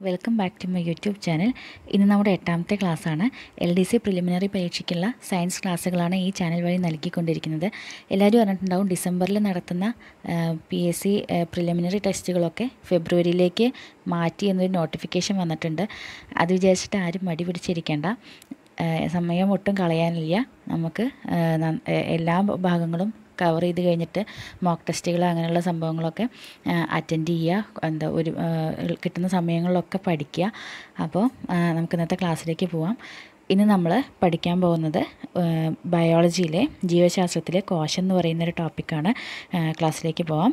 welcome back to my YouTube channel ഇന്ന് നമ്മുടെ എട്ടാമത്തെ ക്ലാസ്സാണ് എൽ ഡി സി പ്രിലിമിനറി പരീക്ഷയ്ക്കുള്ള സയൻസ് ക്ലാസ്സുകളാണ് ഈ ചാനൽ വഴി നൽകിക്കൊണ്ടിരിക്കുന്നത് എല്ലാവരും അറിഞ്ഞിട്ടുണ്ടാവും ഡിസംബറിൽ നടത്തുന്ന പി എസ് സി പ്രിലിമിനറി ടെസ്റ്റുകളൊക്കെ ഫെബ്രുവരിയിലേക്ക് മാറ്റി എന്നൊരു നോട്ടിഫിക്കേഷൻ വന്നിട്ടുണ്ട് അത് വിചാരിച്ചിട്ട് ആരും മടി പിടിച്ചിരിക്കേണ്ട സമയം ഒട്ടും കളയാനില്ല നമുക്ക് എല്ലാ ഭാഗങ്ങളും കവർ ചെയ്ത് കഴിഞ്ഞിട്ട് മോക്ക് ടെസ്റ്റുകൾ അങ്ങനെയുള്ള സംഭവങ്ങളൊക്കെ അറ്റൻഡ് ചെയ്യുക എന്താ ഒരു കിട്ടുന്ന സമയങ്ങളിലൊക്കെ പഠിക്കുക അപ്പോൾ നമുക്ക് ഇന്നത്തെ ക്ലാസ്സിലേക്ക് പോവാം ഇന്ന് നമ്മൾ പഠിക്കാൻ പോകുന്നത് ബയോളജിയിലെ ജീവശാസ്ത്രത്തിലെ കോശം എന്ന് പറയുന്നൊരു ടോപ്പിക്കാണ് ക്ലാസ്സിലേക്ക് പോവാം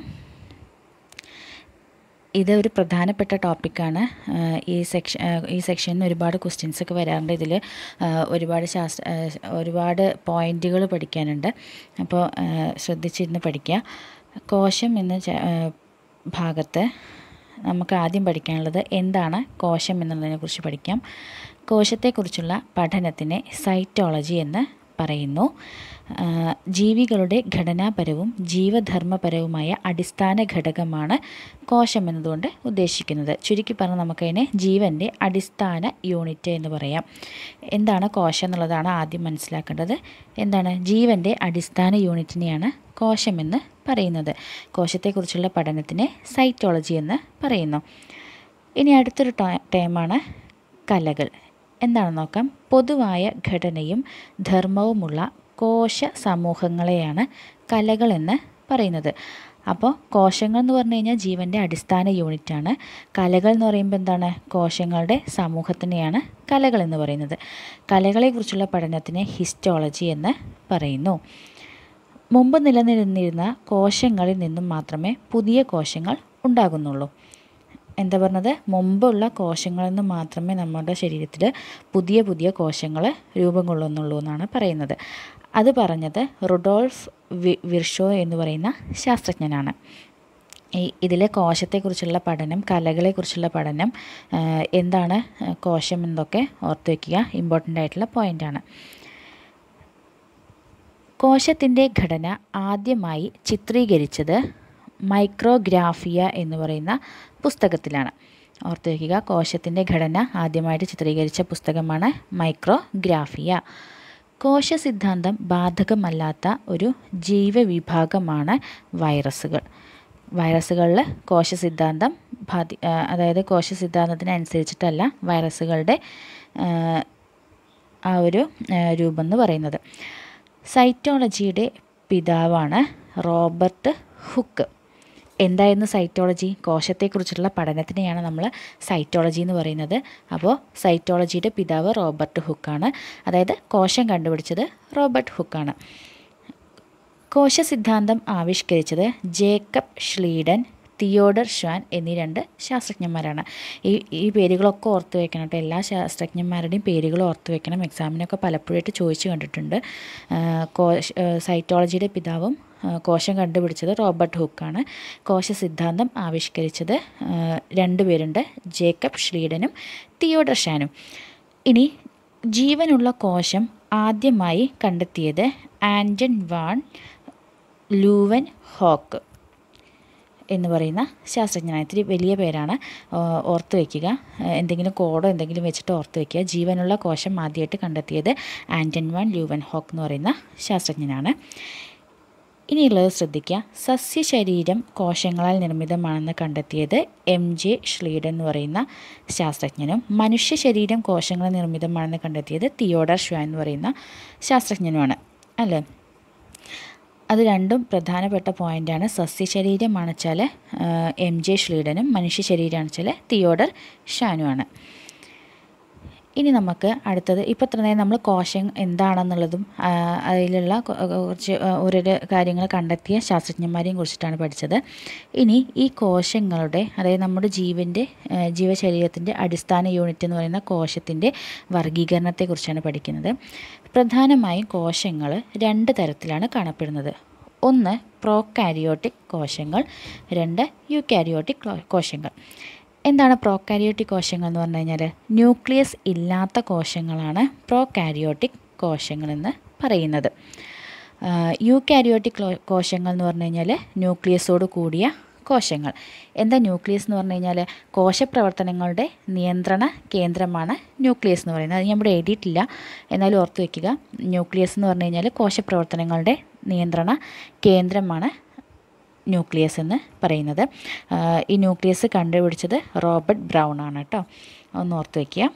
ഇത് ഒരു പ്രധാനപ്പെട്ട ടോപ്പിക്കാണ് ഈ സെക്ഷൻ ഈ സെക്ഷനിൽ നിന്ന് ഒരുപാട് ക്വസ്റ്റ്യൻസ് ഒക്കെ വരാറുണ്ട് ഇതിൽ ഒരുപാട് ശാസ്ത്ര ഒരുപാട് പോയിൻറ്റുകൾ പഠിക്കാനുണ്ട് അപ്പോൾ ശ്രദ്ധിച്ചിരുന്ന് പഠിക്കുക കോശം എന്ന ഭാഗത്ത് നമുക്ക് ആദ്യം പഠിക്കാനുള്ളത് എന്താണ് കോശം എന്നുള്ളതിനെക്കുറിച്ച് പഠിക്കാം കോശത്തെക്കുറിച്ചുള്ള പഠനത്തിനെ സൈറ്റോളജി എന്ന് പറയുന്നു ജീവികളുടെ ഘടനാപരവും ജീവധർമ്മപരവുമായ അടിസ്ഥാന ഘടകമാണ് കോശം എന്നതുകൊണ്ട് ഉദ്ദേശിക്കുന്നത് ചുരുക്കി പറഞ്ഞാൽ നമുക്കതിനെ ജീവൻ്റെ അടിസ്ഥാന യൂണിറ്റ് എന്ന് പറയാം എന്താണ് കോശം എന്നുള്ളതാണ് ആദ്യം മനസ്സിലാക്കേണ്ടത് എന്താണ് ജീവൻ്റെ അടിസ്ഥാന യൂണിറ്റിനെയാണ് കോശമെന്ന് പറയുന്നത് കോശത്തെക്കുറിച്ചുള്ള പഠനത്തിനെ സൈറ്റോളജി എന്ന് പറയുന്നു ഇനി അടുത്തൊരു ടേമാണ് കലകൾ എന്താണെന്ന് നോക്കാം പൊതുവായ ഘടനയും ധർമ്മവുമുള്ള കോശ സമൂഹങ്ങളെയാണ് കലകൾ എന്ന് പറയുന്നത് അപ്പോൾ കോശങ്ങൾ എന്ന് പറഞ്ഞു കഴിഞ്ഞാൽ ജീവൻ്റെ അടിസ്ഥാന യൂണിറ്റാണ് കലകൾ എന്ന് പറയുമ്പോൾ എന്താണ് കോശങ്ങളുടെ സമൂഹത്തിനെയാണ് കലകൾ എന്ന് പറയുന്നത് കലകളെക്കുറിച്ചുള്ള പഠനത്തിനെ ഹിസ്റ്റോളജി എന്ന് പറയുന്നു മുമ്പ് നിലനിന്നിരുന്ന കോശങ്ങളിൽ നിന്നും മാത്രമേ പുതിയ കോശങ്ങൾ ഉണ്ടാകുന്നുള്ളൂ എന്താ പറഞ്ഞത് മുമ്പുള്ള കോശങ്ങളിൽ നിന്ന് മാത്രമേ നമ്മുടെ ശരീരത്തിൽ പുതിയ പുതിയ കോശങ്ങൾ രൂപം കൊള്ളുന്നുള്ളൂ എന്നാണ് പറയുന്നത് അത് പറഞ്ഞത് റുഡോൾഫ് വി വിർഷോ എന്ന് പറയുന്ന ശാസ്ത്രജ്ഞനാണ് ഈ ഇതിലെ കോശത്തെക്കുറിച്ചുള്ള പഠനം കലകളെക്കുറിച്ചുള്ള പഠനം എന്താണ് കോശം എന്നൊക്കെ ഓർത്ത് വയ്ക്കുക ഇമ്പോർട്ടൻ്റ് ആയിട്ടുള്ള പോയിൻ്റാണ് കോശത്തിൻ്റെ ഘടന ആദ്യമായി ചിത്രീകരിച്ചത് മൈക്രോഗ്രാഫിയ എന്ന് പറയുന്ന പുസ്തകത്തിലാണ് ഓർത്ത് വയ്ക്കുക കോശത്തിൻ്റെ ഘടന ആദ്യമായിട്ട് ചിത്രീകരിച്ച പുസ്തകമാണ് മൈക്രോഗ്രാഫിയ കോശ സിദ്ധാന്തം ബാധകമല്ലാത്ത ഒരു ജീവവിഭാഗമാണ് വൈറസുകൾ വൈറസുകളിൽ കോശ സിദ്ധാന്തം ബാധി അതായത് കോശ സിദ്ധാന്തത്തിനനുസരിച്ചിട്ടല്ല വൈറസുകളുടെ ആ ഒരു രൂപം എന്ന് പറയുന്നത് സൈറ്റോളജിയുടെ പിതാവാണ് റോബർട്ട് ഹുക്ക് എന്തായിരുന്നു സൈറ്റോളജി കോശത്തെക്കുറിച്ചുള്ള പഠനത്തിനെയാണ് നമ്മൾ സൈറ്റോളജി എന്ന് പറയുന്നത് അപ്പോൾ സൈറ്റോളജിയുടെ പിതാവ് റോബർട്ട് ഹുക്കാണ് അതായത് കോശം കണ്ടുപിടിച്ചത് റോബർട്ട് ഹുക്കാണ് കോശ സിദ്ധാന്തം ആവിഷ്കരിച്ചത് ജേക്കബ് ഷ്ലീഡൻ തിയോഡർ ഷ്വാൻ എന്നീ രണ്ട് ശാസ്ത്രജ്ഞന്മാരാണ് ഈ ഈ പേരുകളൊക്കെ ഓർത്ത് വെക്കണം കേട്ടോ എല്ലാ ശാസ്ത്രജ്ഞന്മാരുടെയും പേരുകൾ ഓർത്ത് വെക്കണം എക്സാമിനൊക്കെ പലപ്പോഴായിട്ട് ചോദിച്ചു കണ്ടിട്ടുണ്ട് കോശ സൈറ്റോളജിയുടെ പിതാവും കോശം കണ്ടുപിടിച്ചത് റോബർട്ട് ഹുക്കാണ് കോശ സിദ്ധാന്തം ആവിഷ്കരിച്ചത് രണ്ടുപേരുണ്ട് ജേക്കബ് ഷ്ലീഡനും തിയോഡർ ഷാനും ഇനി ജീവനുള്ള കോശം ആദ്യമായി കണ്ടെത്തിയത് ആൻറ്റൺ വാൺ ലൂവൻ ഹോക്ക് എന്ന് പറയുന്ന ശാസ്ത്രജ്ഞനാണ് ഇത്തിരി വലിയ പേരാണ് ഓർത്ത് വയ്ക്കുക എന്തെങ്കിലും കോഡോ എന്തെങ്കിലും വെച്ചിട്ട് ഓർത്ത് വയ്ക്കുക ജീവനുള്ള കോശം ആദ്യമായിട്ട് കണ്ടെത്തിയത് ആൻറ്റൺ വാൻ ലൂവൻ ഹോക്ക് എന്ന് പറയുന്ന ശാസ്ത്രജ്ഞനാണ് ഇനിയുള്ളത് ശ്രദ്ധിക്കുക സസ്യശരീരം കോശങ്ങളാൽ നിർമ്മിതമാണെന്ന് കണ്ടെത്തിയത് എം ജെ ഷ്ലീഡ് എന്ന് പറയുന്ന ശാസ്ത്രജ്ഞനും മനുഷ്യ ശരീരം കോശങ്ങളാൽ നിർമ്മിതമാണെന്ന് കണ്ടെത്തിയത് തിയോഡർ ഷ്വാ എന്ന് പറയുന്ന ശാസ്ത്രജ്ഞനുമാണ് അല്ലേ അത് രണ്ടും പ്രധാനപ്പെട്ട പോയിൻ്റാണ് സസ്യശരീരമാണ് വെച്ചാൽ എം ജെ ഷ്ലീഡനും മനുഷ്യ ശരീരമാണ് വെച്ചാൽ തിയോഡർ ഷാനുമാണ് ഇനി നമുക്ക് അടുത്തത് ഇപ്പോൾ ഇത്ര നേരം നമ്മൾ കോശം എന്താണെന്നുള്ളതും അതിലുള്ള കുറച്ച് ഓരോരോ കാര്യങ്ങൾ കണ്ടെത്തിയ ശാസ്ത്രജ്ഞന്മാരെയും കുറിച്ചിട്ടാണ് പഠിച്ചത് ഇനി ഈ കോശങ്ങളുടെ അതായത് നമ്മുടെ ജീവൻ്റെ ജീവശരീരത്തിൻ്റെ അടിസ്ഥാന യൂണിറ്റ് എന്ന് പറയുന്ന കോശത്തിൻ്റെ വർഗീകരണത്തെക്കുറിച്ചാണ് പഠിക്കുന്നത് പ്രധാനമായും കോശങ്ങൾ രണ്ട് തരത്തിലാണ് കാണപ്പെടുന്നത് ഒന്ന് പ്രോകാരിയോട്ടിക് കോശങ്ങൾ രണ്ട് യൂകാരിയോട്ടിക് കോശങ്ങൾ എന്താണ് പ്രോകാരിയോട്ടിക് കോശങ്ങൾ എന്ന് പറഞ്ഞു കഴിഞ്ഞാൽ ന്യൂക്ലിയസ് ഇല്ലാത്ത കോശങ്ങളാണ് പ്രോകാരിയോട്ടിക് കോശങ്ങളെന്ന് പറയുന്നത് യൂകാരിയോട്ടിക് കോശങ്ങൾ എന്ന് പറഞ്ഞു കഴിഞ്ഞാൽ ന്യൂക്ലിയസോട് കൂടിയ കോശങ്ങൾ എന്താ ന്യൂക്ലിയസ് എന്ന് പറഞ്ഞു കഴിഞ്ഞാൽ കോശപ്രവർത്തനങ്ങളുടെ നിയന്ത്രണ കേന്ദ്രമാണ് ന്യൂക്ലിയസ് എന്ന് പറയുന്നത് അത് ഞാൻ ഇവിടെ എഴുതിയിട്ടില്ല എന്നാലും ഓർത്ത് വയ്ക്കുക ന്യൂക്ലിയസ് എന്ന് പറഞ്ഞു കഴിഞ്ഞാൽ കോശപ്രവർത്തനങ്ങളുടെ നിയന്ത്രണ കേന്ദ്രമാണ് ന്യൂക്ലിയസ് എന്ന് പറയുന്നത് ആ, ഈ ന്യൂക്ലിയസ് കണ്ടുപിടിച്ചത് റോബർട്ട് ബ്രൗൺ ആണ് കേട്ടോ ഒന്ന് ഓർത്ത് വയ്ക്കുക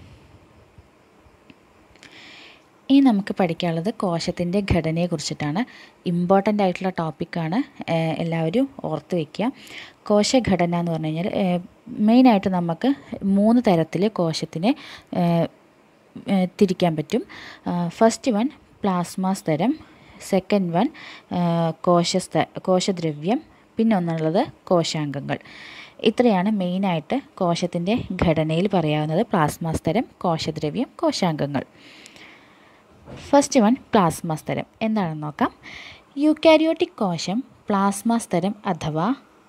ഇനി നമുക്ക് പഠിക്കാനുള്ളത് കോശത്തിൻ്റെ ഘടനയെ കുറിച്ചിട്ടാണ് ഇമ്പോർട്ടൻ്റ് ആയിട്ടുള്ള ടോപ്പിക്കാണ് എല്ലാവരും ഓർത്ത് വയ്ക്കുക കോശഘടന എന്ന് പറഞ്ഞു കഴിഞ്ഞാൽ മെയിനായിട്ട് നമുക്ക് മൂന്ന് തരത്തിൽ കോശത്തിനെ ഏഹ്, ഏഹ്, തിരിക്കാൻ പറ്റും ഫസ്റ്റ് വൺ പ്ലാസ്മ സ്തരം സെക്കൻഡ് വൺ കോശസ്ത കോശദ്രവ്യം പിന്നെ ഒന്നുള്ളത് കോശാംഗങ്ങൾ ഇത്രയാണ് മെയിനായിട്ട് കോശത്തിൻ്റെ ഘടനയിൽ പറയാവുന്നത് പ്ലാസ്മ സ്തരം കോശദ്രവ്യം കോശാംഗങ്ങൾ ഫസ്റ്റ് വൺ പ്ലാസ്മ സ്തരം എന്താണെന്ന് നോക്കാം യൂക്കാരിയോട്ടിക് കോശം പ്ലാസ്മ സ്തരം അഥവാ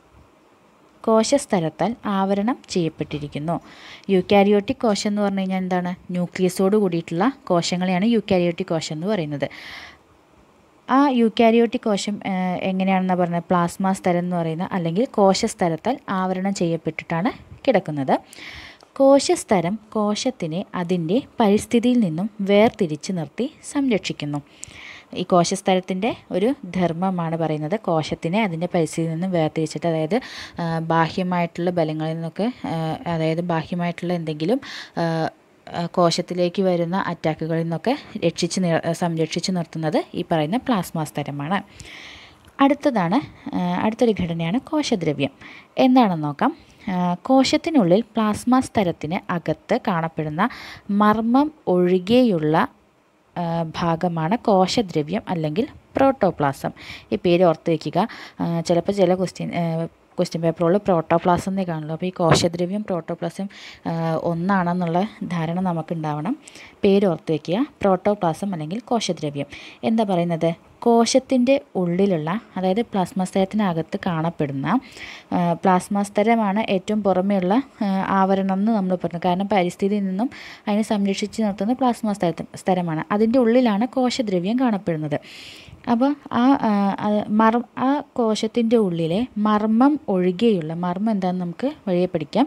കോശസ്തരത്താൽ ആവരണം ചെയ്യപ്പെട്ടിരിക്കുന്നു യൂക്കാരിയോട്ടിക് കോശം എന്ന് പറഞ്ഞു കഴിഞ്ഞാൽ എന്താണ് ന്യൂക്ലിയസോട് കൂടിയിട്ടുള്ള കോശങ്ങളെയാണ് യൂക്കാരിയോട്ടിക് കോശം എന്ന് പറയുന്നത് ആ യൂക്കാരിയോട്ടിക് കോശം ഏഹ്, എങ്ങനെയാണെന്ന് പറഞ്ഞത് പ്ലാസ്മ സ്തരം എന്ന് പറയുന്ന അല്ലെങ്കിൽ കോശസ്തരത്താൽ ആവരണം ചെയ്യപ്പെട്ടിട്ടാണ് കിടക്കുന്നത് കോശസ്തരം കോശത്തിനെ അതിൻ്റെ പരിസ്ഥിതിയിൽ നിന്നും വേർതിരിച്ച് നിർത്തി സംരക്ഷിക്കുന്നു ഈ കോശസ്തരത്തിൻ്റെ ഒരു ധർമ്മമാണ് പറയുന്നത് കോശത്തിനെ അതിൻ്റെ പരിസ്ഥിതിയിൽ നിന്നും വേർതിരിച്ചിട്ട് അതായത് ആ, ബാഹ്യമായിട്ടുള്ള ബലങ്ങളിൽ നിന്നൊക്കെ ആ, അതായത് ബാഹ്യമായിട്ടുള്ള എന്തെങ്കിലും ആ, ആ, കോശത്തിലേക്ക് വരുന്ന അറ്റാക്കുകളിൽ നിന്നൊക്കെ രക്ഷിച്ച് നിർ സംരക്ഷിച്ച് നിർത്തുന്നത് ഈ പറയുന്ന പ്ലാസ്മ സ്തരമാണ് അടുത്തതാണ് ആ, അടുത്തൊരു ഘടനയാണ് കോശദ്രവ്യം എന്താണെന്ന് നോക്കാം ആ, കോശത്തിനുള്ളിൽ പ്ലാസ്മ സ്തരത്തിന് അകത്ത് കാണപ്പെടുന്ന മർമ്മം ഒഴികെയുള്ള ആ, ഭാഗമാണ് കോശദ്രവ്യം അല്ലെങ്കിൽ പ്രോട്ടോപ്ലാസം ഈ പേര് ഓർത്ത് വയ്ക്കുക ആ, ചിലപ്പോൾ ചില ക്വസ്റ്റ്യൻ ക്വസ്റ്റ്യൻ പേപ്പറുകളിൽ പ്രോട്ടോപ്ലാസം എന്നേ കാണുള്ളൂ അപ്പോൾ ഈ കോശദ്രവ്യം പ്രോട്ടോപ്ലാസം ആ, ഒന്നാണെന്നുള്ള ധാരണ നമുക്കുണ്ടാവണം പേര് ഓർത്ത് വയ്ക്കുക പ്രോട്ടോപ്ലാസം അല്ലെങ്കിൽ കോശദ്രവ്യം എന്താ പറയുന്നത് കോശത്തിൻ്റെ ഉള്ളിലുള്ള അതായത് പ്ലാസ്മ സ്തരത്തിനകത്ത് കാണപ്പെടുന്ന ആ, പ്ലാസ്മ സ്തരമാണ് ഏറ്റവും പുറമെയുള്ള ആ, ആവരണം എന്ന് നമ്മൾ പറഞ്ഞു കാരണം പരിസ്ഥിതിയിൽ നിന്നും അതിനെ സംരക്ഷിച്ച് നിർത്തുന്ന പ്ലാസ്മ സ്തരത്തി സ്ഥലമാണ് അതിൻ്റെ ഉള്ളിലാണ് കോശദ്രവ്യം കാണപ്പെടുന്നത് അപ്പോൾ ആ ആ, അത് മർ ആ കോശത്തിൻ്റെ ഉള്ളിലെ മർമ്മം ഒഴികെയുള്ള മർമ്മം എന്താണെന്ന് നമുക്ക് വഴിയെ പഠിക്കാം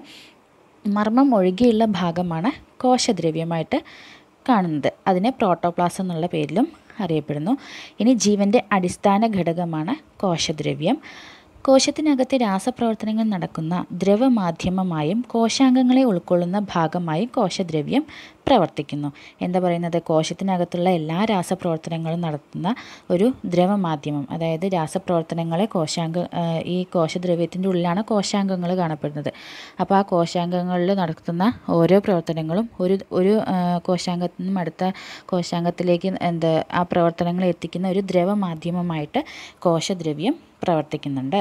മർമ്മം ഒഴികെയുള്ള ഭാഗമാണ് കോശദ്രവ്യമായിട്ട് കാണുന്നത് അതിനെ പ്രോട്ടോപ്ലാസം എന്നുള്ള പേരിലും അറിയപ്പെടുന്നു ഇനി ജീവൻ്റെ അടിസ്ഥാന ഘടകമാണ് കോശദ്രവ്യം കോശത്തിനകത്തെ രാസപ്രവർത്തനങ്ങൾ നടക്കുന്ന ദ്രവമാധ്യമമായും കോശാംഗങ്ങളെ ഉൾക്കൊള്ളുന്ന ഭാഗമായും കോശദ്രവ്യം പ്രവർത്തിക്കുന്നു എന്താ പറയുന്നത് കോശത്തിനകത്തുള്ള എല്ലാ രാസപ്രവർത്തനങ്ങളും നടത്തുന്ന ഒരു ദ്രവമാധ്യമം അതായത് രാസപ്രവർത്തനങ്ങളെ കോശാംഗ ആ, ഈ കോശദ്രവ്യത്തിൻ്റെ ഉള്ളിലാണ് കോശാംഗങ്ങൾ കാണപ്പെടുന്നത് അപ്പോൾ ആ കോശാംഗങ്ങളിൽ നടത്തുന്ന ഓരോ പ്രവർത്തനങ്ങളും ഒരു ഒരു ആ, കോശാംഗത്തിൽ നിന്നും അടുത്ത കോശാംഗത്തിലേക്ക് എന്താ ആ പ്രവർത്തനങ്ങൾ എത്തിക്കുന്ന ഒരു ദ്രവമാധ്യമമായിട്ട് കോശദ്രവ്യം പ്രവർത്തിക്കുന്നുണ്ട്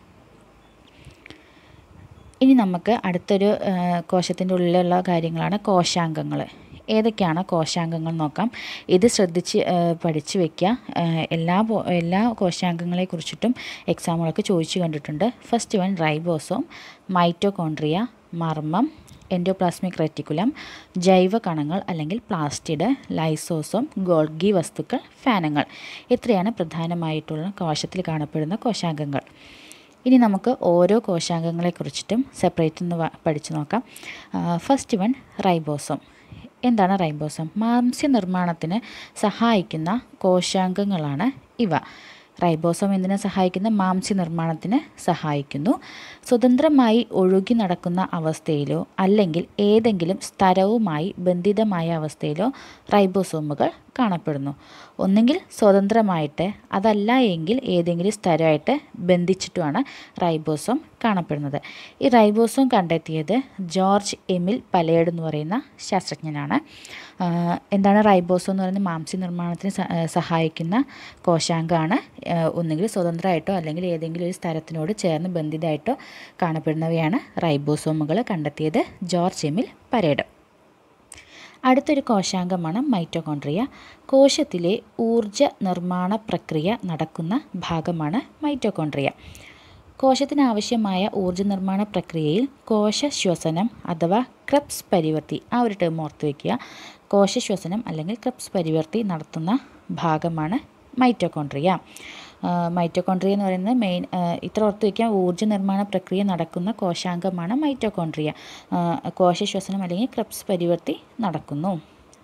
ഇനി നമുക്ക് അടുത്തൊരു കോശത്തിൻ്റെ ഉള്ളിലുള്ള കാര്യങ്ങളാണ് കോശാംഗങ്ങൾ ഏതൊക്കെയാണ് കോശാംഗങ്ങൾ നോക്കാം ഇത് ശ്രദ്ധിച്ച് ആ, പഠിച്ച് വെക്കുക ആ, എല്ലാ പോ- എല്ലാ കോശാംഗങ്ങളെ കുറിച്ചിട്ടും എക്സാമുകളൊക്കെ ചോദിച്ചു കണ്ടിട്ടുണ്ട് ഫസ്റ്റ് വൺ റൈബോസോം മൈറ്റോകോൺട്രിയ മർമ്മം എൻഡോപ്ലാസ്മിക് റെറ്റിക്കുലം ജൈവ കണങ്ങൾ അല്ലെങ്കിൽ പ്ലാസ്റ്റിഡ് ലൈസോസോം ഗോൾഗി വസ്തുക്കൾ ഫാനങ്ങൾ ഇത്രയാണ് പ്രധാനമായിട്ടുള്ള കോശത്തിൽ കാണപ്പെടുന്ന കോശാംഗങ്ങൾ ഇനി നമുക്ക് ഓരോ കോശാംഗങ്ങളെ കുറിച്ചിട്ടും സെപ്പറേറ്റ് ഒന്ന് വ- പഠിച്ചു നോക്കാം ഫസ്റ്റ് വൺ റൈബോസം എന്താണ് റൈബോസം മാംസ്യ നിർമ്മാണത്തിന് സഹായിക്കുന്ന കോശാംഗങ്ങളാണ് ഇവ റൈബോസം എന്തിനെ സഹായിക്കുന്ന മാംസ്യ നിർമ്മാണത്തിന് സഹായിക്കുന്നു സ്വതന്ത്രമായി ഒഴുകി നടക്കുന്ന അവസ്ഥയിലോ അല്ലെങ്കിൽ ഏതെങ്കിലും സ്ഥലവുമായി ബന്ധിതമായ അവസ്ഥയിലോ റൈബോസോമുകൾ കാണപ്പെടുന്നു ഒന്നുകിൽ സ്വതന്ത്രമായിട്ട് അതല്ല എങ്കിൽ ഏതെങ്കിലും സ്ഥലമായിട്ട് ബന്ധിച്ചിട്ടുമാണ് റൈബോസോം കാണപ്പെടുന്നത് ഈ റൈബോസോം കണ്ടെത്തിയത് ജോർജ് എമിൽ പലേഡ് എന്ന് പറയുന്ന ശാസ്ത്രജ്ഞനാണ് ആ, എന്താണ് റൈബോസോം എന്ന് പറയുന്നത് മാംസ്യ നിർമ്മാണത്തിന് സ- ആ, സഹായിക്കുന്ന കോശാംഗമാണ് ആ, ഒന്നുകിൽ സ്വതന്ത്രമായിട്ടോ അല്ലെങ്കിൽ ഏതെങ്കിലും ഒരു സ്ഥലത്തിനോട് ചേർന്ന് ബന്ധിതമായിട്ടോ കാണപ്പെടുന്നവയാണ് റൈബോസോമുകൾ കണ്ടെത്തിയത് ജോർജ് എമിൽ പരേഡ് അടുത്തൊരു കോശാംഗമാണ് മൈറ്റോകോൺട്രിയ കോശത്തിലെ ഊർജ നിർമ്മാണ പ്രക്രിയ നടക്കുന്ന ഭാഗമാണ് മൈറ്റോകോൺട്രിയ കോശത്തിന് ആവശ്യമായ ഊർജ്ജ നിർമ്മാണ പ്രക്രിയയിൽ കോശശ്വസനം അഥവാ ക്രബ്സ് പരിവർത്തി ആ ഒരു ടേം ഓർത്ത് വയ്ക്കുക കോശശ്വസനം അല്ലെങ്കിൽ ക്രബ്സ് പരിവർത്തി നടത്തുന്ന ഭാഗമാണ് മൈറ്റോകോൺട്രിയ മൈറ്റോകോൺട്രിയ എന്ന് പറയുന്നത് മെയിൻ ഇത്ര ഓർത്ത് വയ്ക്കാം ഊർജ്ജ നിർമ്മാണ പ്രക്രിയ നടക്കുന്ന കോശാംഗമാണ് മൈറ്റോകോൺട്രിയ കോശശ്വസനം അല്ലെങ്കിൽ ക്രെപ്സ് പരിവർത്തി നടക്കുന്നു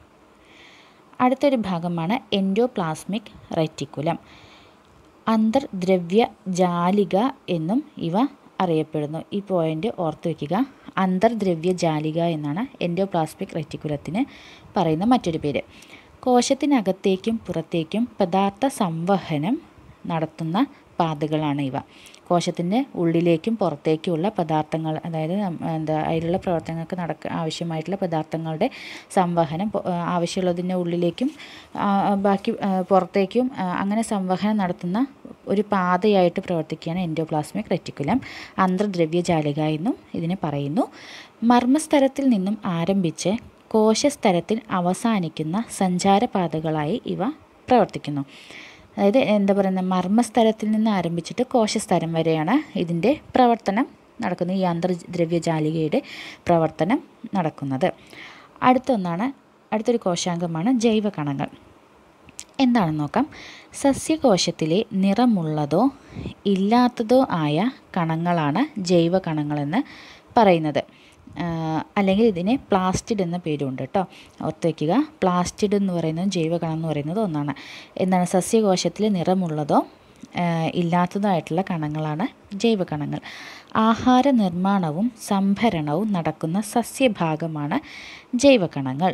അടുത്തൊരു ഭാഗമാണ് എൻഡോപ്ലാസ്മിക് റെറ്റിക്കുലം അന്തർദ്രവ്യ ജാലിക എന്നും ഇവ അറിയപ്പെടുന്നു ഈ പോയിന്റ് ഓർത്ത് വയ്ക്കുക അന്തർദ്രവ്യ ജാലിക എന്നാണ് എൻഡോപ്ലാസ്മിക് റെറ്റിക്കുലത്തിന് പറയുന്ന മറ്റൊരു പേര് കോശത്തിനകത്തേക്കും പുറത്തേക്കും പദാർത്ഥ സംവഹനം നടത്തുന്ന പാതകളാണ് ഇവ കോശത്തിൻ്റെ ഉള്ളിലേക്കും പുറത്തേക്കുമുള്ള പദാർത്ഥങ്ങൾ അതായത് നം- എന്താ അതിലുള്ള പ്രവർത്തനങ്ങൾക്ക് നടക്ക ആവശ്യമായിട്ടുള്ള പദാർത്ഥങ്ങളുടെ സംവഹനം പൊ- ആവശ്യമുള്ളതിൻ്റെ ഉള്ളിലേക്കും ആ, ബാക്കി ആ, പുറത്തേക്കും ആ, അങ്ങനെ സംവഹനം നടത്തുന്ന ഒരു പാതയായിട്ട് പ്രവർത്തിക്കുകയാണ് എൻഡോപ്ലാസ്മിക് റെറ്റിക്കുലം അന്തർദ്രവ്യ ജാലിക എന്നും ഇതിനെ പറയുന്നു മർമ്മസ്തരത്തിൽ നിന്നും ആരംഭിച്ച് കോശസ്തരത്തിൽ അവസാനിക്കുന്ന സഞ്ചാരപാതകളായി ഇവ പ്രവർത്തിക്കുന്നു അതായത് എന്താ പറയുന്നത് മർമ്മസ്തരത്തിൽ നിന്ന് ആരംഭിച്ചിട്ട് കോശസ്തരം വരെയാണ് ഇതിൻ്റെ പ്രവർത്തനം നടക്കുന്നത് ഈ അന്തർദ്രവ്യജാലികയുടെ പ്രവർത്തനം നടക്കുന്നത് അടുത്തൊന്നാണ് അടുത്തൊരു കോശാംഗമാണ് ജൈവകണങ്ങൾ എന്താണെന്ന് നോക്കാം സസ്യകോശത്തിലെ നിറമുള്ളതോ ഇല്ലാത്തതോ ആയ കണങ്ങളാണ് ജൈവകണങ്ങളെന്ന് പറയുന്നത് ആഹ് അല്ലെങ്കിൽ ഇതിനെ പ്ലാസ്റ്റിഡ് എന്ന പേരുണ്ട് കേട്ടോ ഓർത്ത് വയ്ക്കുക പ്ലാസ്റ്റിഡ് എന്ന് പറയുന്നത് ജൈവകണം എന്ന് പറയുന്നത് ഒന്നാണ് എന്താണ് സസ്യകോശത്തിൽ നിറമുള്ളതോ ആഹ് ഇല്ലാത്തതായിട്ടുള്ള കണങ്ങളാണ് ജൈവകണങ്ങൾ ആഹാര നിർമ്മാണവും സംഭരണവും നടക്കുന്ന സസ്യഭാഗമാണ് ജൈവകണങ്ങൾ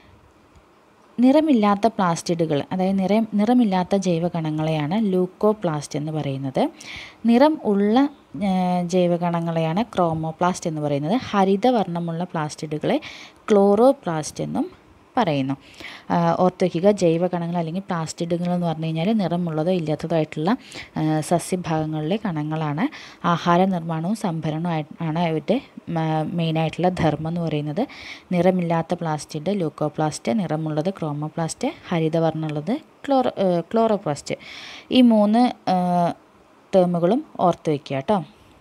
നിറമില്ലാത്ത പ്ലാസ്റ്റിഡുകൾ അതായത് നിറം നിറമില്ലാത്ത ജൈവകണങ്ങളെയാണ് ലൂക്കോപ്ലാസ്റ്റ് എന്ന് പറയുന്നത് നിറം ഉള്ള ആ, ജൈവകണങ്ങളെയാണ് ക്രോമോപ്ലാസ്റ്റ് എന്ന് പറയുന്നത് ഹരിതവർണ്ണമുള്ള പ്ലാസ്റ്റിഡുകളെ ക്ലോറോപ്ലാസ്റ്റ് എന്നും പറയുന്നു ആ, ഓർത്ത് വയ്ക്കുക ജൈവകണങ്ങൾ അല്ലെങ്കിൽ പ്ലാസ്റ്റിഡുകൾ എന്ന് പറഞ്ഞു കഴിഞ്ഞാൽ നിറമുള്ളതോ ഇല്ലാത്തതോ ആയിട്ടുള്ള ആ, സസ്യഭാഗങ്ങളിലെ കണങ്ങളാണ് ആഹാര നിർമ്മാണവും സംഭരണവും ആയി- ആണ് അവരുടെ മെയിനായിട്ടുള്ള ധർമ്മം എന്ന് പറയുന്നത് നിറമില്ലാത്ത പ്ലാസ്റ്റിഡ് ലൂക്കോപ്ലാസ്റ്റ് നിറമുള്ളത് ക്രോമോപ്ലാസ്റ്റ് ഹരിതവർണ്ണമുള്ളത് ക്ലോറോ ക്ലോറോപ്ലാസ്റ്റ് ഈ മൂന്ന് ആ, ടേമുകളും ഓർത്ത് വയ്ക്കുക കേട്ടോ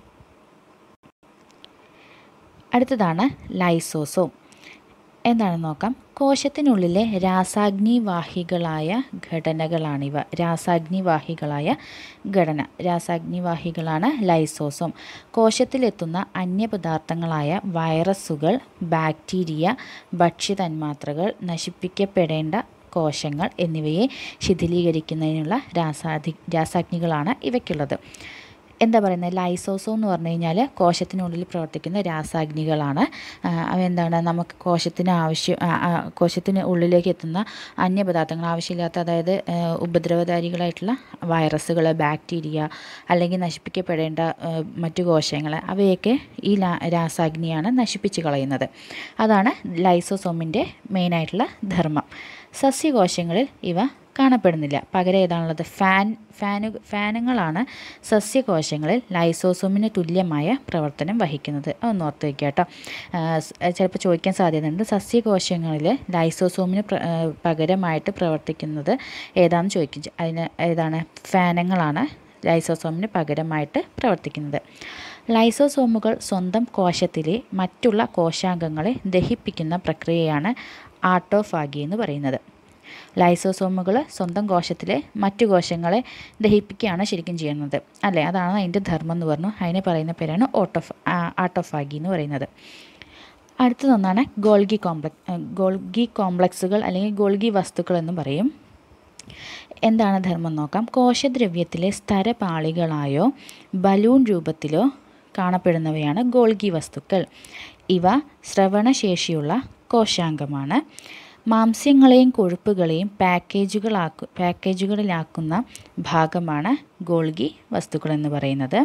അടുത്തതാണ് ലൈസോസോം എന്താണെന്ന് നോക്കാം കോശത്തിനുള്ളിലെ രാസാഗ്നിവാഹികളായ ഘടനകളാണിവ രാസാഗ്നിവാഹികളായ ഘടന രാസാഗ്നിവാഹികളാണ് ലൈസോസോം കോശത്തിലെത്തുന്ന അന്യപദാർത്ഥങ്ങളായ വൈറസുകൾ ബാക്ടീരിയ ഭക്ഷ്യതന്മാത്രകൾ നശിപ്പിക്കപ്പെടേണ്ട കോശങ്ങൾ എന്നിവയെ ശിഥിലീകരിക്കുന്നതിനുള്ള രാസാധി രാസാഗ്നികളാണ് ഇവയ്ക്കുള്ളത് എന്താ പറയുന്നത് ലൈസോസോം എന്ന് പറഞ്ഞു കഴിഞ്ഞാൽ കോശത്തിനുള്ളിൽ പ്രവർത്തിക്കുന്ന രാസാഗ്നികളാണ് ആ, അവ എന്താണ് നമുക്ക് കോശത്തിന് ആവശ്യം ആ, ആ, കോശത്തിന് ഉള്ളിലേക്ക് എത്തുന്ന അന്യപദാർത്ഥങ്ങൾ ആവശ്യമില്ലാത്ത അതായത് ആ, ഉപദ്രവകാരികളായിട്ടുള്ള വൈറസുകൾ ബാക്ടീരിയ അല്ലെങ്കിൽ നശിപ്പിക്കപ്പെടേണ്ട ആ, മറ്റു കോശങ്ങൾ അവയൊക്കെ ഈ ലാ രാസാഗ്നിയാണ് നശിപ്പിച്ച് കളയുന്നത് അതാണ് ലൈസോസോമിൻ്റെ മെയിനായിട്ടുള്ള ധർമ്മം സസ്യകോശങ്ങളിൽ ഇവ കാണപ്പെടുന്നില്ല പകരം ഏതാണുള്ളത് ഫാൻ ഫാനു ഫാനുകളാണ് സസ്യകോശങ്ങളിൽ ലൈസോസോമിന് തുല്യമായ പ്രവർത്തനം വഹിക്കുന്നത് ഒന്ന് ഓർത്ത് വയ്ക്കുക കേട്ടോ ചിലപ്പോൾ ചോദിക്കാൻ സാധ്യതയുണ്ട് സസ്യകോശങ്ങളിൽ ലൈസോസോമിന് പ്ര- ആ, പകരമായിട്ട് പ്രവർത്തിക്കുന്നത് ഏതാണെന്ന് ചോദിക്കും അതിന് ഏതാണ് ഫാനങ്ങളാണ് ലൈസോസോമിന് പകരമായിട്ട് പ്രവർത്തിക്കുന്നത് ലൈസോസോമുകൾ സ്വന്തം കോശത്തിലെ മറ്റുള്ള കോശാംഗങ്ങളെ ദഹിപ്പിക്കുന്ന പ്രക്രിയയാണ് ആട്ടോഫാഗി എന്ന് പറയുന്നത് ലൈസോസോമുകൾ സ്വന്തം കോശത്തിലെ മറ്റു കോശങ്ങളെ ദഹിപ്പിക്കുകയാണ് ശരിക്കും ചെയ്യുന്നത് അല്ലേ അതാണ് അതിൻ്റെ ധർമ്മം എന്ന് പറഞ്ഞു അതിനെ പറയുന്ന പേരാണ് ഓട്ടോഫ് ആട്ടോഫാഗി എന്ന് പറയുന്നത് അടുത്തതൊന്നാണ് ഗോൾഗി കോംപ്ലക്സ് ഗോൾഗി കോംപ്ലക്സുകൾ അല്ലെങ്കിൽ ഗോൾഗി വസ്തുക്കൾ എന്നും പറയും എന്താണ് ധർമ്മം നോക്കാം കോശദ്രവ്യത്തിലെ സ്ഥരപാളികളായോ ബലൂൺ രൂപത്തിലോ കാണപ്പെടുന്നവയാണ് ഗോൾഗി വസ്തുക്കൾ ഇവ ശ്രവണശേഷിയുള്ള കോശാംഗമാണ് മാംസ്യങ്ങളെയും കൊഴുപ്പുകളെയും പാക്കേജുകളാക്കു പാക്കേജുകളിലാക്കുന്ന ഭാഗമാണ് ഗോൾഗി വസ്തുക്കൾ എന്ന് പറയുന്നത്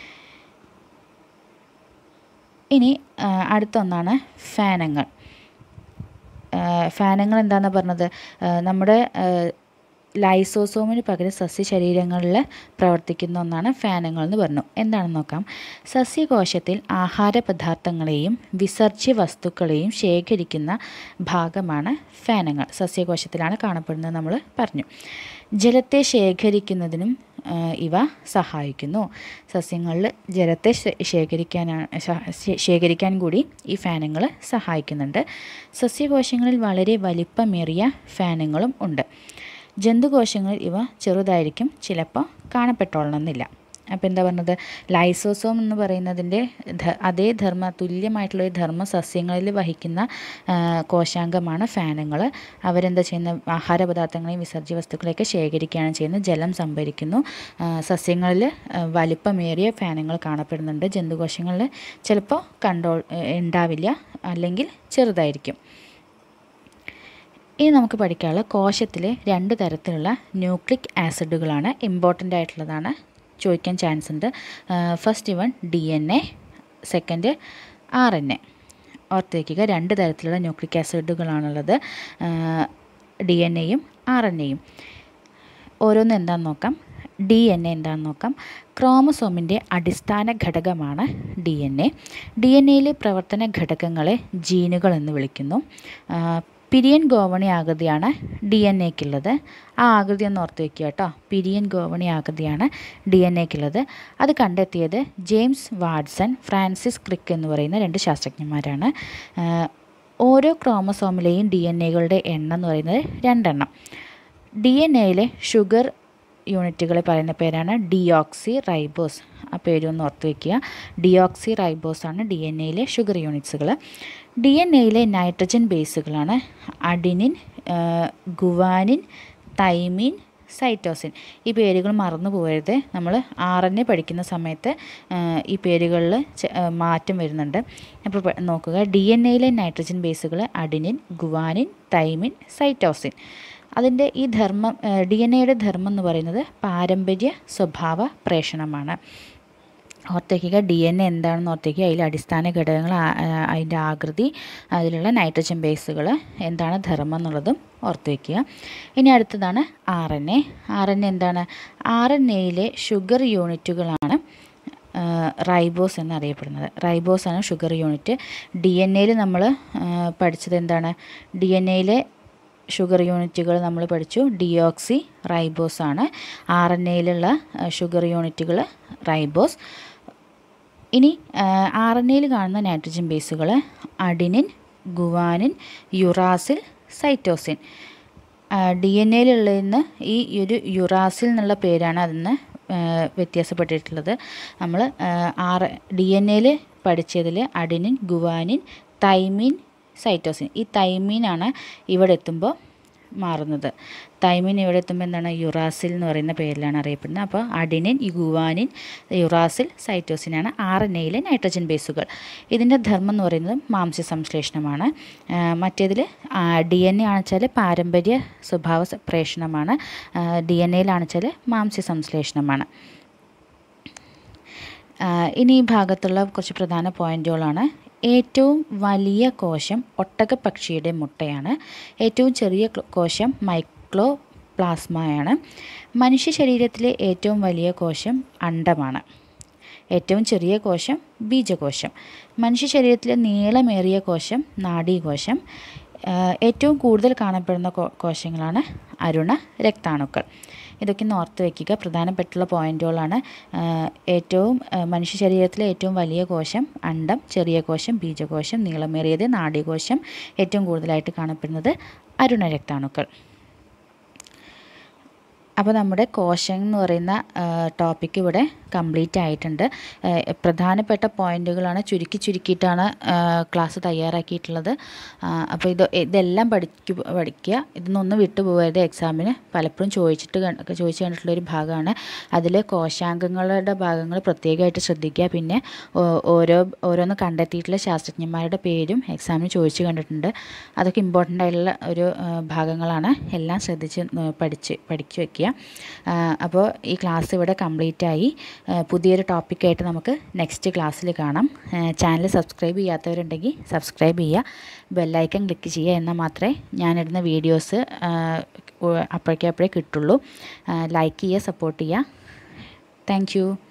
ഇനി ആ, അടുത്തൊന്നാണ് ഫാനങ്ങൾ ആ, ഫാനങ്ങൾ എന്താണെന്ന് പറഞ്ഞത് ആ, നമ്മുടെ ആ, ലൈസോസോമിന് പകരം സസ്യശരീരങ്ങളിൽ പ്രവർത്തിക്കുന്ന ഒന്നാണ് ഫാനങ്ങൾ എന്ന് പറഞ്ഞു എന്താണെന്ന് നോക്കാം സസ്യകോശത്തിൽ ആഹാര പദാർത്ഥങ്ങളെയും വിസർജ്യ വസ്തുക്കളെയും ശേഖരിക്കുന്ന ഭാഗമാണ് ഫാനങ്ങൾ സസ്യകോശത്തിലാണ് കാണപ്പെടുന്നത് നമ്മൾ പറഞ്ഞു ജലത്തെ ശേഖരിക്കുന്നതിനും ആ, ഇവ സഹായിക്കുന്നു സസ്യങ്ങളിൽ ജലത്തെ ശേ- ശേഖരിക്കാനാണ് ശ- ശേ- ശേഖരിക്കാൻ കൂടി ഈ ഫാനുകൾ സഹായിക്കുന്നുണ്ട് സസ്യകോശങ്ങളിൽ വളരെ വലിപ്പമേറിയ ഫാനുകളും ഉണ്ട് ജന്തുകോശങ്ങളിൽ ഇവ ചെറുതായിരിക്കും ചിലപ്പോൾ കാണപ്പെട്ടോളണമെന്നില്ല അപ്പോൾ എന്താ പറഞ്ഞത് ലൈസോസോം എന്ന് പറയുന്നതിൻ്റെ ധ- അതേ ധർമ്മ തുല്യമായിട്ടുള്ള ഒരു ധർമ്മ സസ്യങ്ങളിൽ വഹിക്കുന്ന ആ, കോശാംഗമാണ് ഫാനുകൾ അവരെന്താ ചെയ്യുന്ന ആഹാര പദാർത്ഥങ്ങളെയും വിസർജ്യ വസ്തുക്കളെയൊക്കെ ശേഖരിക്കുകയാണ് ചെയ്യുന്നത് ജലം സംഭരിക്കുന്നു ആ, സസ്യങ്ങളിൽ ആ, വലിപ്പമേറിയ ഫാനുകൾ കാണപ്പെടുന്നുണ്ട് ജന്തുകോശങ്ങളിൽ ചിലപ്പോൾ കണ്ടോ ഉണ്ടാവില്ല അല്ലെങ്കിൽ ചെറുതായിരിക്കും ഇനി നമുക്ക് പഠിക്കാനുള്ള കോശത്തിലെ രണ്ട് തരത്തിലുള്ള ന്യൂക്ലിക് ആസിഡുകളാണ് ഇമ്പോർട്ടൻ്റ് ആയിട്ടുള്ളതാണ് ചോദിക്കാൻ ചാൻസ് ഉണ്ട് first one D N A second R N A ഓർത്ത് വയ്ക്കുക രണ്ട് തരത്തിലുള്ള ന്യൂക്ലിക് ആസിഡുകളാണുള്ളത് ഡി എൻ എയും ആർ എൻ എയും ഓരോന്ന് എന്താണെന്ന് നോക്കാം ഡി എൻ എ എന്താണെന്ന് നോക്കാം ക്രോമസോമിൻ്റെ അടിസ്ഥാന ഘടകമാണ് D N A D N എയിലെ പ്രവർത്തന ഘടകങ്ങളെ ജീനുകൾ എന്ന് വിളിക്കുന്നു ആ, പിരിയൻ ഗോവണി ആകൃതിയാണ് ഡി എൻ എക്കുള്ളത് ആ ആകൃതി ഒന്ന് ഓർത്ത് വയ്ക്കുക കേട്ടോ പിരിയൻ ഗോവണി ആകൃതിയാണ് ഡി എൻ എക്കുള്ളത് അത് കണ്ടെത്തിയത് ജെയിംസ് വാട്സൺ ഫ്രാൻസിസ് ക്രിക്ക് എന്ന് പറയുന്ന രണ്ട് ശാസ്ത്രജ്ഞന്മാരാണ് ആ, ഓരോ ക്രോമസോമിലെയും ഡി എൻ എകളുടെ എണ്ണം എന്ന് പറയുന്നത് രണ്ടെണ്ണം ഡി എൻ എയിലെ ഷുഗർ യൂണിറ്റുകളെ പറയുന്ന പേരാണ് ഡിയോക്സി റൈബോസ് ആ പേരൊന്ന് ഓർത്ത് വയ്ക്കുക ഡിയോക്സി റൈബോസ് ആണ് ഡി എൻ എയിലെ ഷുഗർ യൂണിറ്റ്സുകൾ ഡി എൻ എയിലെ നൈട്രജൻ ബേസുകളാണ് അഡിനിൻ ആ, ഗുവാനിൻ തൈമിൻ സൈറ്റോസിൻ ഈ പേരുകൾ മറന്നു പോകരുത് നമ്മൾ ആർ എൻ എ പഠിക്കുന്ന സമയത്ത് ആ, ഈ പേരുകളിൽ ചെ- ആ, മാറ്റം വരുന്നുണ്ട് അപ്പോൾ പ- നോക്കുക ഡി എൻ എയിലെ നൈട്രജൻ ബേസുകൾ അഡിനിൻ ഗുവാനിൻ തൈമിൻ സൈറ്റോസിൻ അതിൻ്റെ ഈ ധർമ്മം ഡി എൻ എയുടെ ധർമ്മം എന്ന് പറയുന്നത് പാരമ്പര്യ സ്വഭാവ പ്രേഷണമാണ് ഓർത്തേക്കുക ഡി എൻ എ എന്താണെന്ന് ഓർത്തേക്കുക അതിൽ അടിസ്ഥാന ഘടകങ്ങൾ ആ- ആ, അതിൻ്റെ ആകൃതി അതിലുള്ള നൈട്രജൻ ബേസുകൾ എന്താണ് ധർമ്മം എന്നുള്ളതും ഓർത്ത് വയ്ക്കുക ഇനി അടുത്തതാണ് R N A R N A എന്താണ് ആർ എൻ എയിലെ ഷുഗർ യൂണിറ്റുകളാണ് റൈബോസ് എന്നറിയപ്പെടുന്നത് റൈബോസ് ആണ് ഷുഗർ യൂണിറ്റ് ഡി എൻ എയിൽ നമ്മൾ പഠിച്ചത് എന്താണ് ഡി എൻ എയിലെ ഷുഗർ യൂണിറ്റുകൾ നമ്മൾ പഠിച്ചു ഡിയോക്സി റൈബോസ് ആണ് ആർ എൻ എയിലുള്ള ഷുഗർ യൂണിറ്റുകൾ റൈബോസ് ഇനി ആർ എൻ എയിൽ കാണുന്ന നൈട്രജൻ ബേസുകൾ adenine guanine uracil cytosine D N എയിലുള്ളതിന് ഈ ഒരു യുറാസിൽ എന്നുള്ള പേരാണ് അതിന് വ്യത്യാസപ്പെട്ടിട്ടുള്ളത് നമ്മൾ ആർ ഡി എൻ എയിൽ പഠിച്ചതിൽ അഡിനിൻ ഗുവാനിൻ തൈമിൻ സൈറ്റോസിൻ ഈ തൈമീനാണ് ഇവിടെ എത്തുമ്പോൾ മാറുന്നത് തൈമിൻ ഇവിടെ എത്തുമ്പോൾ എന്താണ് യുറാസിൽ എന്ന് പറയുന്ന പേരിലാണ് അറിയപ്പെടുന്നത് അപ്പോൾ അഡിനിൻ ഗുവാനിൻ യുറാസിൽ സൈറ്റോസിനാണ് ആർ എൻ എയിലെ നൈട്രജൻ ബേസുകൾ ഇതിൻ്റെ ധർമ്മം എന്ന് പറയുന്നത് മാംസ്യ സംശ്ലേഷണമാണ് മറ്റേതിൽ ഡി എൻ എ ആണെച്ചാൽ പാരമ്പര്യ സ്വഭാവ സ- പ്രേഷണമാണ് ഡി എൻ എയിലാണെച്ചാൽ മാംസ്യ സംശ്ലേഷണമാണ് ആ, ഇനി ഈ ഭാഗത്തുള്ള കുറച്ച് പ്രധാന പോയിന്റുകളാണ് ഏറ്റവും വലിയ കോശം ഒട്ടകപ്പക്ഷിയുടെ മുട്ടയാണ് ഏറ്റവും ചെറിയ ക്ലോ- കോശം മൈക്രോ പ്ലാസ്മയാണ് മനുഷ്യ ശരീരത്തിലെ ഏറ്റവും വലിയ കോശം അണ്ഡമാണ് ഏറ്റവും ചെറിയ കോശം ബീജകോശം മനുഷ്യ ശരീരത്തിലെ നീളമേറിയ കോശം നാഡീകോശം ആ, ഏറ്റവും കൂടുതൽ കാണപ്പെടുന്ന കോ- കോശങ്ങളാണ് അരുണ രക്താണുക്കൾ ഇതൊക്കെ ഒന്ന് ഓർത്ത് വയ്ക്കുക പ്രധാനപ്പെട്ടുള്ള പോയിന്റുകളാണ് ആ, ഏറ്റവും ആ, മനുഷ്യ ശരീരത്തിലെ ഏറ്റവും വലിയ കോശം അണ്ഡം ചെറിയ കോശം ബീജകോശം നീളമേറിയത് നാഡീകോശം ഏറ്റവും കൂടുതലായിട്ട് കാണപ്പെടുന്നത് അരുണ രക്താണുക്കൾ അപ്പോൾ നമ്മുടെ കോശം എന്ന് പറയുന്ന ടോപ്പിക്ക് ഇവിടെ കംപ്ലീറ്റ് ആയിട്ടുണ്ട് ആ, പ്രധാനപ്പെട്ട പോയിന്റുകളാണ് ചുരുക്കി ചുരുക്കിയിട്ടാണ് ക്ലാസ് തയ്യാറാക്കിയിട്ടുള്ളത് ആ, അപ്പോൾ ഇത് ഇതെല്ലാം പഠിക്കു പഠിക്കുക ഇതൊന്നും വിട്ടുപോകരുത് എക്സാമിന് പലപ്പോഴും ചോദിച്ചിട്ട് കണ്ട് ചോദിച്ചു കണ്ടിട്ടുള്ള ഒരു ഭാഗമാണ് അതിൽ കോശാംഗങ്ങളുടെ ഭാഗങ്ങൾ പ്രത്യേകമായിട്ട് ശ്രദ്ധിക്കുക പിന്നെ ഓ- ഓരോ ഓരോന്ന് കണ്ടെത്തിയിട്ടുള്ള ശാസ്ത്രജ്ഞന്മാരുടെ പേരും എക്സാമിന് ചോദിച്ചു കണ്ടിട്ടുണ്ട് അതൊക്കെ ഇമ്പോർട്ടൻ്റ് ആയിട്ടുള്ള ഒരു ആ, ഭാഗങ്ങളാണ് എല്ലാം ശ്രദ്ധിച്ച് ആ, പഠിച്ച് പഠിച്ചു വയ്ക്കുക അപ്പോൾ ഈ ക്ലാസ് ഇവിടെ കംപ്ലീറ്റ് ആയി ആ, പുതിയൊരു ടോപ്പിക്കായിട്ട് നമുക്ക് നെക്സ്റ്റ് ക്ലാസ്സിൽ കാണാം ചാനൽ സബ്സ്ക്രൈബ് ചെയ്യാത്തവരുണ്ടെങ്കിൽ സബ്സ്ക്രൈബ് ചെയ്യുക ബെല്ലൈക്കൺ ക്ലിക്ക് ചെയ്യുക എന്നാൽ മാത്രമേ ഞാനിടുന്ന വീഡിയോസ് അപ്പോഴേക്കപ്പോഴേ കിട്ടുള്ളൂ ലൈക്ക് ചെയ്യുക സപ്പോർട്ട് ചെയ്യുക താങ്ക് യു